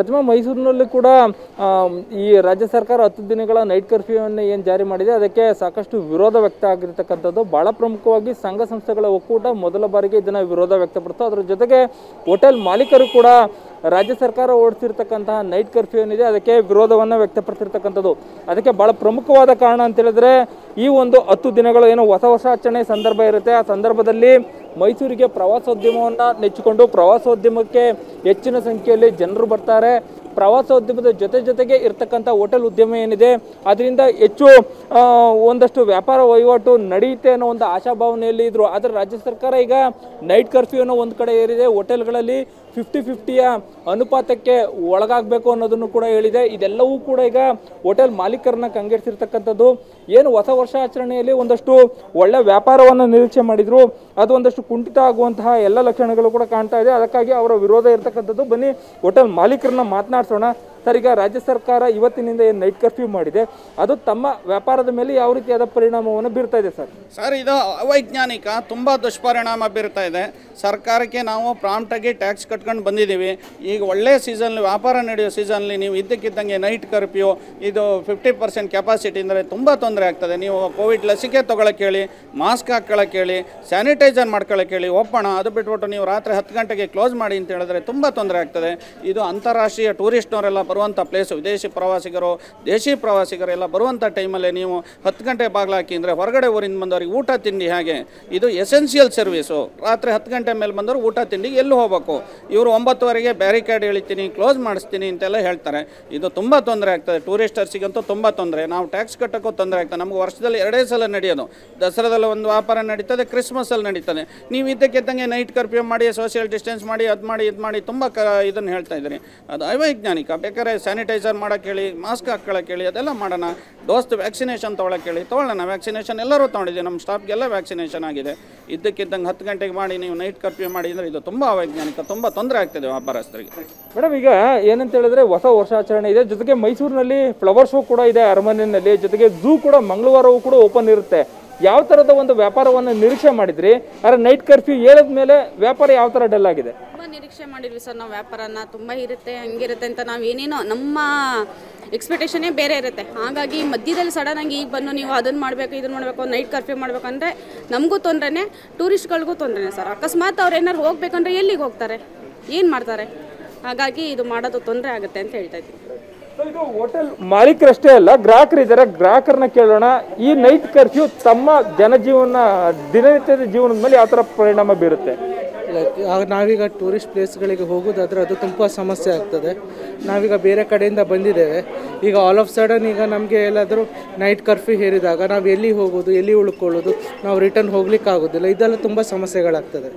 ಪ್ರತಿಮಾ ಮೈಸೂರಿನಲ್ಲಿ ಕೂಡ ಆಮ್, ಈ ರಾಜ್ಯ ಸರ್ಕಾರ ಹತ್ತು ದಿನಗಳ ನೈಟ್ ಕರ್ಫ್ಯೂವನ್ನು ಏನು ಜಾರಿ ಮಾಡಿದೆ ಅದಕ್ಕೆ ಸಾಕಷ್ಟು ವಿರೋಧ ವ್ಯಕ್ತ ಆಗಿರ್ತಕ್ಕಂಥದ್ದು ಬಹಳ ಪ್ರಮುಖವಾಗಿ ಸಂಘ ಸಂಸ್ಥೆಗಳ ಒಕ್ಕೂಟ ಮೊದಲ ಬಾರಿಗೆ ಇದನ್ನ ವಿರೋಧ ವ್ಯಕ್ತಪಡಿಸ್ತು ಅದರ ಜೊತೆಗೆ ಹೋಟೆಲ್ ಮಾಲೀಕರು ಕೂಡ ರಾಜ್ಯ ಸರ್ಕಾರ ಓಡಿಸಿರ್ತಕ್ಕಂತಹ ನೈಟ್ ಕರ್ಫ್ಯೂ ಏನಿದೆ ಅದಕ್ಕೆ ವಿರೋಧವನ್ನು ವ್ಯಕ್ತಪಡಿಸಿರ್ತಕ್ಕಂಥದ್ದು ಅದಕ್ಕೆ ಬಹಳ ಪ್ರಮುಖವಾದ ಕಾರಣ ಅಂತ ಹೇಳಿದ್ರೆ ಈ ಒಂದು ಹತ್ತು ದಿನಗಳು ಏನು ಹೊಸ ವರ್ಷಾಚರಣೆ ಸಂದರ್ಭ ಇರುತ್ತೆ ಆ ಸಂದರ್ಭದಲ್ಲಿ ಮೈಸೂರಿಗೆ ಪ್ರವಾಸೋದ್ಯಮವನ್ನು ನೆಚ್ಚಿಕೊಂಡು ಪ್ರವಾಸೋದ್ಯಮಕ್ಕೆ ಹೆಚ್ಚಿನ ಸಂಖ್ಯೆಯಲ್ಲಿ ಜನರು ಬರ್ತಾರೆ ಪ್ರವಾಸೋದ್ಯಮದ ಜೊತೆ ಜೊತೆಗೆ ಇರ್ತಕ್ಕಂಥ ಹೋಟೆಲ್ ಉದ್ಯಮ ಏನಿದೆ ಅದರಿಂದ ಹೆಚ್ಚು ಆ, ಒಂದಷ್ಟು ವ್ಯಾಪಾರ ವಹಿವಾಟು ನಡೆಯುತ್ತೆ ಅನ್ನೋ ಒಂದು ಆಶಾಭಾವನೆಯಲ್ಲಿ ಇದ್ರು ಆದರೆ ರಾಜ್ಯ ಸರ್ಕಾರ ಈಗ ನೈಟ್ ಕರ್ಫ್ಯೂನ ಒಂದು ಕಡೆ ಏರಿದೆ ಹೋಟೆಲ್ಗಳಲ್ಲಿ ಫಿಫ್ಟಿ ಫಿಫ್ಟಿಯ ಅನುಪಾತಕ್ಕೆ ಒಳಗಾಗಬೇಕು ಅನ್ನೋದನ್ನು ಕೂಡ ಹೇಳಿದೆ ಇದೆಲ್ಲವೂ ಕೂಡ ಈಗ ಹೋಟೆಲ್ ಮಾಲೀಕರನ್ನ ಕಂಗೆಡಿಸಿರ್ತಕ್ಕಂಥದ್ದು ಏನು ಹೊಸ ವರ್ಷಾಚರಣೆಯಲ್ಲಿ ಒಂದಷ್ಟು ಒಳ್ಳೆ ವ್ಯಾಪಾರವನ್ನು ನಿರೀಕ್ಷೆ ಮಾಡಿದ್ರು ಅದು ಒಂದಷ್ಟು ಕುಂಠಿತ ಆಗುವಂತಹ ಎಲ್ಲ ಲಕ್ಷಣಗಳು ಕೂಡ ಕಾಣ್ತಾ ಇದೆ ಅದಕ್ಕಾಗಿ ಅವರ ವಿರೋಧ ಇರತಕ್ಕಂಥದ್ದು ಬನ್ನಿ ಹೋಟೆಲ್ ಮಾಲೀಕರನ್ನ ಮಾತನಾಡ್ಸೋಣ ಸರ್ ಈಗ ರಾಜ್ಯ ಸರ್ಕಾರ ಇವತ್ತಿನಿಂದ ಏನು ನೈಟ್ ಕರ್ಫ್ಯೂ ಮಾಡಿದೆ ಅದು ತಮ್ಮ ವ್ಯಾಪಾರದ ಮೇಲೆ ಯಾವ ರೀತಿಯಾದ ಪರಿಣಾಮವನ್ನು ಬೀರ್ತಾ ಇದೆ ಸರ್ ಸರ್ ಇದು ಅವೈಜ್ಞಾನಿಕ ತುಂಬ ದುಷ್ಪರಿಣಾಮ ಬೀರ್ತಾ ಇದೆ ಸರ್ಕಾರಕ್ಕೆ ನಾವು ಪ್ರಾಂಪ್ಟಾಗಿ ಟ್ಯಾಕ್ಸ್ ಕಟ್ಕೊಂಡು ಬಂದಿದ್ದೀವಿ ಈಗ ಒಳ್ಳೆಯ ಸೀಸನ್ಲಿ ವ್ಯಾಪಾರ ನಡೆಯೋ ಸೀಸನ್ಲಿ ನೀವು ಇದ್ದಕ್ಕಿದ್ದಂಗೆ ನೈಟ್ ಕರ್ಫ್ಯೂ ಇದು ಫಿಫ್ಟಿ ಪರ್ಸೆಂಟ್ ಕೆಪಾಸಿಟಿ ಅಂದರೆ ತುಂಬ ತೊಂದರೆ ಆಗ್ತದೆ ನೀವು ಕೋವಿಡ್ ಲಸಿಕೆ ತೊಗೊಳಕ್ಕೆ ಹೇಳಿ ಮಾಸ್ಕ್ ಹಾಕ್ಕೊಳ್ಳೋಕೆ ಹೇಳಿ ಸ್ಯಾನಿಟೈಸರ್ ಮಾಡ್ಕೊಳ್ಳೋಕೆ ಹೇಳಿ ಒಪ್ಪಣ ಅದು ಬಿಟ್ಬಿಟ್ಟು ನೀವು ರಾತ್ರಿ ಹತ್ತು ಗಂಟೆಗೆ ಕ್ಲೋಸ್ ಮಾಡಿ ಅಂತ ಹೇಳಿದ್ರೆ ತುಂಬ ತೊಂದರೆ ಆಗ್ತದೆ ಇದು ಅಂತಾರಾಷ್ಟ್ರೀಯ ಟೂರಿಸ್ಟ್ನವರೆಲ್ಲ ಬರುವಂಥ ಪ್ಲೇಸು ವಿದೇಶಿ ಪ್ರವಾಸಿಗರು ದೇಶಿ ಪ್ರವಾಸಿಗರು ಎಲ್ಲ ಬರುವಂಥ ಟೈಮಲ್ಲಿ ನೀವು ಹತ್ತು ಗಂಟೆ ಬಾಗಿಲು ಹಾಕಿ ಅಂದರೆ ಹೊರಗಡೆ ಊರಿಂದ ಬಂದವ್ರಿಗೆ ಊಟ ತಿಂಡಿ ಹಾಗೆ ಇದು ಎಸೆನ್ಷಿಯಲ್ ಸರ್ವಿಸು ರಾತ್ರಿ ಹತ್ತು ಗಂಟೆ ಮೇಲೆ ಬಂದವರು ಊಟ ತಿಂಡಿ ಎಲ್ಲಿ ಹೋಗಬೇಕು ಇವರು ಒಂಬತ್ತುವರೆಗೆ ಬ್ಯಾರಿಕೇಡ್ ಎಳಿತೀನಿ ಕ್ಲೋಸ್ ಮಾಡಿಸ್ತೀನಿ ಅಂತೆಲ್ಲ ಹೇಳ್ತಾರೆ ಇದು ತುಂಬ ತೊಂದರೆ ಆಗ್ತದೆ ಟೂರಿಸ್ಟರ್ಸಿಗಂತೂ ತುಂಬ ತೊಂದರೆ ನಾವು ಟ್ಯಾಕ್ಸ್ ಕಟ್ಟೋಕ್ಕೂ ತೊಂದರೆ ಆಗ್ತದೆ ನಮ್ಗೆ ವರ್ಷದಲ್ಲಿ ಎರಡೇ ಸಲ ನಡೆಯೋದು ದಸರಾದಲ್ಲಿ ಒಂದು ವ್ಯಾಪಾರ ನಡೀತದೆ ಕ್ರಿಸ್ಮಸಲ್ಲಿ ನಡೀತದೆ ನೀವು ಇದ್ದಕ್ಕಿದ್ದಂಗೆ ನೈಟ್ ಕರ್ಫ್ಯೂ ಮಾಡಿ ಸೋಷಿಯಲ್ ಡಿಸ್ಟೆನ್ಸ್ ಮಾಡಿ ಅದು ಮಾಡಿ ಇದು ಮಾಡಿ ತುಂಬ ಕ ಇದನ್ನು ಹೇಳ್ತಾ ಇದ್ದೀರಿ ಅದು ಅವೈಜ್ಞಾನಿಕ ಬೇಕಾದ್ರೆ ಸ್ಯಾನಿಟೈಸರ್ ಮಾಡೋಕೆ ಹೇಳಿ ಮಾಸ್ಕ್ ಹಾಕ್ಕೊಳ್ಳೋಕೆ ಹೇಳಿ ಅದೆಲ್ಲ ಮಾಡೋಣ ಡೋಸ್ ವ್ಯಾಕ್ಸಿನೇಷನ್ ತೊಗೊಳಕ್ಕೆ ಹೇಳಿ ತೊಗೊಳ್ಳೋಣ ವ್ಯಾಕ್ಸಿನೇಷನ್ ಎಲ್ಲರೂ ತೊಗೊಂಡಿದ್ದೀವಿ ನಮ್ಮ ಸ್ಟಾಫ್ಗೆಲ್ಲ ವ್ಯಾಕ್ಸಿನೇಷನ್ ಆಗಿದೆ ಇದ್ದಕ್ಕಿದ್ದಂಗೆ ಹತ್ತು ಗಂಟೆಗೆ ಮಾಡಿ ನೀವು ನೈಟ್ ಕರ್ಫ್ಯೂ ಮಾಡಿ ಅಂದರೆ ಇದು ತುಂಬ ಅವೈಜ್ಞಾನಿಕ ತುಂಬ ತೊಂದರೆ ಆಗ್ತದೆ ವ್ಯಾಪಾರಸ್ಥರಿಗೆ ಮೇಡಮ್ ಈಗ ಏನಂತ ಹೇಳಿದ್ರೆ ಹೊಸ ವರ್ಷಾಚರಣೆ ಇದೆ ಜೊತೆಗೆ ಮೈಸೂರಿನಲ್ಲಿ ಫ್ಲವರ್ ಶೋ ಕೂಡ ಇದೆ ಅರಮನೆಯಲ್ಲಿ ಜೊತೆಗೆ ಝೂ ಕೂಡ ಮಂಗಳವಾರವೂ ಕೂಡ ಓಪನ್ ಇರುತ್ತೆ ಯಾವ ಥರದ ಒಂದು ವ್ಯಾಪಾರವನ್ನು ನಿರೀಕ್ಷೆ ಮಾಡಿದ್ರಿ ಆದರೆ ನೈಟ್ ಕರ್ಫ್ಯೂ ಹೇಳಿದ ಮೇಲೆ ವ್ಯಾಪಾರ ಯಾವ ಥರ ಡಲ್ ಆಗಿದೆ ತುಂಬ ನಿರೀಕ್ಷೆ ಮಾಡಿದ್ವಿ ಸರ್ ನಾವು ವ್ಯಾಪಾರನ ತುಂಬ ಇರುತ್ತೆ ಹಂಗಿರುತ್ತೆ ಅಂತ ನಾವು ಏನೇನೋ ನಮ್ಮ ಎಕ್ಸ್ಪೆಕ್ಟೇಷನೇ ಬೇರೆ ಇರುತ್ತೆ ಹಾಗಾಗಿ ಮಧ್ಯದಲ್ಲಿ ಸಡನ್ ಆಗಿ ಈಗ ಬಂದು ನೀವು ಅದನ್ನು ಮಾಡಬೇಕು ಇದನ್ನು ಮಾಡಬೇಕು ನೈಟ್ ಕರ್ಫ್ಯೂ ಮಾಡಬೇಕಂದ್ರೆ ನಮಗೂ ತೊಂದರೆನೇ ಟೂರಿಸ್ಟ್ಗಳಿಗೂ ತೊಂದರೆನೇ ಸರ್ ಅಕಸ್ಮಾತ್ ಅವ್ರು ಏನಾರು ಹೋಗ್ಬೇಕಂದ್ರೆ ಎಲ್ಲಿಗೆ ಹೋಗ್ತಾರೆ ಏನು ಮಾಡ್ತಾರೆ ಹಾಗಾಗಿ ಇದು ಮಾಡೋದು ತೊಂದರೆ ಆಗುತ್ತೆ ಅಂತ ಹೇಳ್ತಾ ಇದ್ದೀನಿ ಸೊ ಇದು ಹೋಟೆಲ್ ಮಾಲೀಕರಷ್ಟೇ ಅಲ್ಲ ಗ್ರಾಹಕರು ಇದ್ದಾರೆ ಗ್ರಾಹಕರನ್ನ ಕೇಳೋಣ ಈ ನೈಟ್ ಕರ್ಫ್ಯೂ ತಮ್ಮ ಜನಜೀವನ ದಿನನಿತ್ಯದ ಜೀವನದ ಮೇಲೆ ಯಾವ ಥರ ಪರಿಣಾಮ ಬೀರುತ್ತೆ ಲೈಕ್ ಆಗ ನಾವೀಗ ಟೂರಿಸ್ಟ್ ಪ್ಲೇಸ್ಗಳಿಗೆ ಹೋಗೋದಾದ್ರೆ ಅದು ತುಂಬ ಸಮಸ್ಯೆ ಆಗ್ತದೆ ನಾವೀಗ ಬೇರೆ ಕಡೆಯಿಂದ ಬಂದಿದ್ದೇವೆ ಈಗ ಆಲ್ ಆಫ್ ಸಡನ್ ಈಗ ನಮಗೆ ಎಲ್ಲಾದರೂ ನೈಟ್ ಕರ್ಫ್ಯೂ ಹೇರಿದಾಗ ನಾವು ಎಲ್ಲಿ ಹೋಗೋದು ಎಲ್ಲಿ ಉಳ್ಕೊಳ್ಳೋದು ನಾವು ರಿಟರ್ನ್ ಹೋಗ್ಲಿಕ್ಕೆ ಆಗೋದಿಲ್ಲ ಇದೆಲ್ಲ ತುಂಬ ಸಮಸ್ಯೆಗಳಾಗ್ತದೆ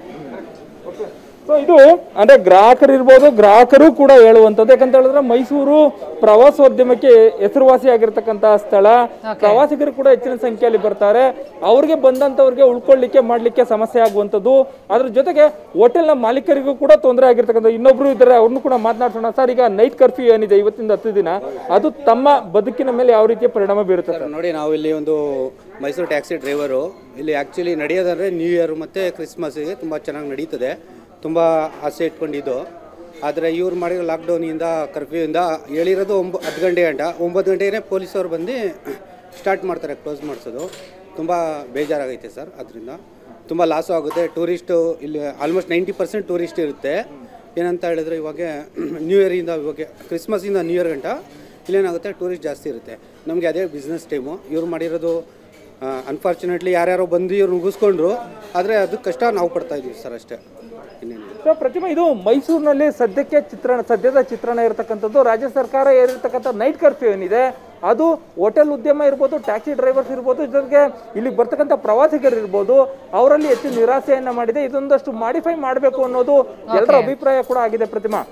ಸೊ ಇದು ಅಂದ್ರೆ ಗ್ರಾಹಕರು ಇರ್ಬೋದು ಗ್ರಾಹಕರು ಕೂಡ ಹೇಳುವಂಥದ್ದು ಯಾಕಂತ ಹೇಳಿದ್ರೆ ಮೈಸೂರು ಪ್ರವಾಸೋದ್ಯಮಕ್ಕೆ ಹೆಸರುವಾಸಿಯಾಗಿರ್ತಕ್ಕಂತಹ ಸ್ಥಳ ಪ್ರವಾಸಿಗರು ಕೂಡ ಹೆಚ್ಚಿನ ಸಂಖ್ಯೆಯಲ್ಲಿ ಬರ್ತಾರೆ ಅವ್ರಿಗೆ ಬಂದಂತವ್ರಿಗೆ ಉಳ್ಕೊಳ್ಳಿಕ್ಕೆ ಮಾಡ್ಲಿಕ್ಕೆ ಸಮಸ್ಯೆ ಆಗುವಂಥದ್ದು ಅದ್ರ ಜೊತೆಗೆ ಹೋಟೆಲ್ನ ಮಾಲೀಕರಿಗೂ ಕೂಡ ತೊಂದರೆ ಆಗಿರ್ತಕ್ಕಂಥ ಇನ್ನೊಬ್ರು ಇದ್ದಾರೆ ಅವ್ರನ್ನು ಕೂಡ ಮಾತನಾಡ್ಸೋಣ ಸರ್ ಈಗ ನೈಟ್ ಕರ್ಫ್ಯೂ ಏನಿದೆ ಇವತ್ತಿಂದ ಹತ್ತು ದಿನ ಅದು ತಮ್ಮ ಬದುಕಿನ ಮೇಲೆ ಯಾವ ರೀತಿಯ ಪರಿಣಾಮ ಬೀರುತ್ತೆ ಸರ್ ನೋಡಿ ನಾವು ಇಲ್ಲಿ ಒಂದು ಮೈಸೂರು ಟ್ಯಾಕ್ಸಿ ಡ್ರೈವರು ಇಲ್ಲಿ ಆ್ಯಕ್ಚುಲಿ ನಡೆಯೋದಂದರೆ ನ್ಯೂ ಇಯರ್ ಮತ್ತು ಕ್ರಿಸ್ಮಸ್ಗೆ ತುಂಬ ಚೆನ್ನಾಗಿ ನಡೀತದೆ ತುಂಬ ಆಸೆ ಇಟ್ಕೊಂಡಿದ್ದು ಆದರೆ ಇವ್ರು ಮಾಡಿರೋ ಲಾಕ್ಡೌನಿಂದ ಕರ್ಫ್ಯೂಯಿಂದ ಹೇಳಿರೋದು ಒಂಬ ಹತ್ತು ಗಂಟೆ ಗಂಟ ಒಂಬತ್ತು ಗಂಟೆಗೆ ಪೊಲೀಸವ್ರು ಬಂದು ಸ್ಟಾರ್ಟ್ ಮಾಡ್ತಾರೆ ಕ್ಲೋಸ್ ಮಾಡಿಸೋದು ತುಂಬ ಬೇಜಾರಾಗೈತೆ ಸರ್ ಅದರಿಂದ ತುಂಬ ಲಾಸು ಆಗುತ್ತೆ ಟೂರಿಸ್ಟು ಇಲ್ಲಿ ಆಲ್ಮೋಸ್ಟ್ ನೈಂಟಿ ಪರ್ಸೆಂಟ್ ಟೂರಿಸ್ಟ್ ಇರುತ್ತೆ ಏನಂತ ಹೇಳಿದ್ರೆ ಇವಾಗ ನ್ಯೂ ಇಯರಿಂದ ಇವಾಗ ಕ್ರಿಸ್ಮಸ್ಸಿಂದ ನ್ಯೂ ಇಯರ್ ಗಂಟ ಇಲ್ಲೇನಾಗುತ್ತೆ ಟೂರಿಸ್ಟ್ ಜಾಸ್ತಿ ಇರುತ್ತೆ ನಮಗೆ ಅದೇ ಬಿಸ್ನೆಸ್ ಟೈಮು ಇವ್ರು ಮಾಡಿರೋದು ಅನ್ಫಾರ್ಚುನೇಟ್ಲಿ ಯಾರ್ಯಾರೋ ಬಂದು ಇವ್ರು ಮುಗಿಸ್ಕೊಂಡ್ರು ಆದರೆ ಅದು ಕಷ್ಟ ನಾವು ಪಡ್ತಾ ಇದೀವಿ ಸರ್ ಅಷ್ಟೇ ಇನ್ನೇನು ಸೊ ಪ್ರತಿಮಾ ಇದು ಮೈಸೂರಿನಲ್ಲಿ ಸದ್ಯಕ್ಕೆ ಚಿತ್ರಣ ಸದ್ಯದ ಚಿತ್ರಣ ಇರತಕ್ಕಂಥದ್ದು ರಾಜ್ಯ ಸರ್ಕಾರ ಏರಿರ್ತಕ್ಕಂಥ ನೈಟ್ ಕರ್ಫ್ಯೂ ಏನಿದೆ ಅದು ಹೋಟೆಲ್ ಉದ್ಯಮ ಇರ್ಬೋದು ಟ್ಯಾಕ್ಸಿ ಡ್ರೈವರ್ಸ್ ಇರ್ಬೋದು ಜೊತೆಗೆ ಇಲ್ಲಿ ಬರ್ತಕ್ಕಂಥ ಪ್ರವಾಸಿಗರು ಇರ್ಬೋದು ಅವರಲ್ಲಿ ಹೆಚ್ಚು ನಿರಾಸೆಯನ್ನ ಮಾಡಿದೆ ಇದೊಂದಷ್ಟು ಮಾಡಿಫೈ ಮಾಡಬೇಕು ಅನ್ನೋದು ಎಲ್ಲರ ಅಭಿಪ್ರಾಯ ಕೂಡ ಆಗಿದೆ ಪ್ರತಿಮಾ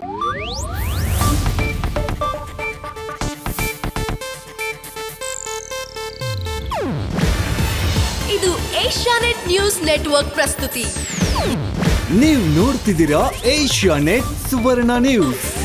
ಇದು ಏಷ್ಯಾನೆಟ್ ನ್ಯೂಸ್ ನೆಟ್ವರ್ಕ್ ಪ್ರಸ್ತುತಿ ನೀವು ನೋಡ್ತಿದ್ದೀರಾ ಏಷ್ಯಾ ನೆಟ್ ಸುವರ್ಣ ನ್ಯೂಸ್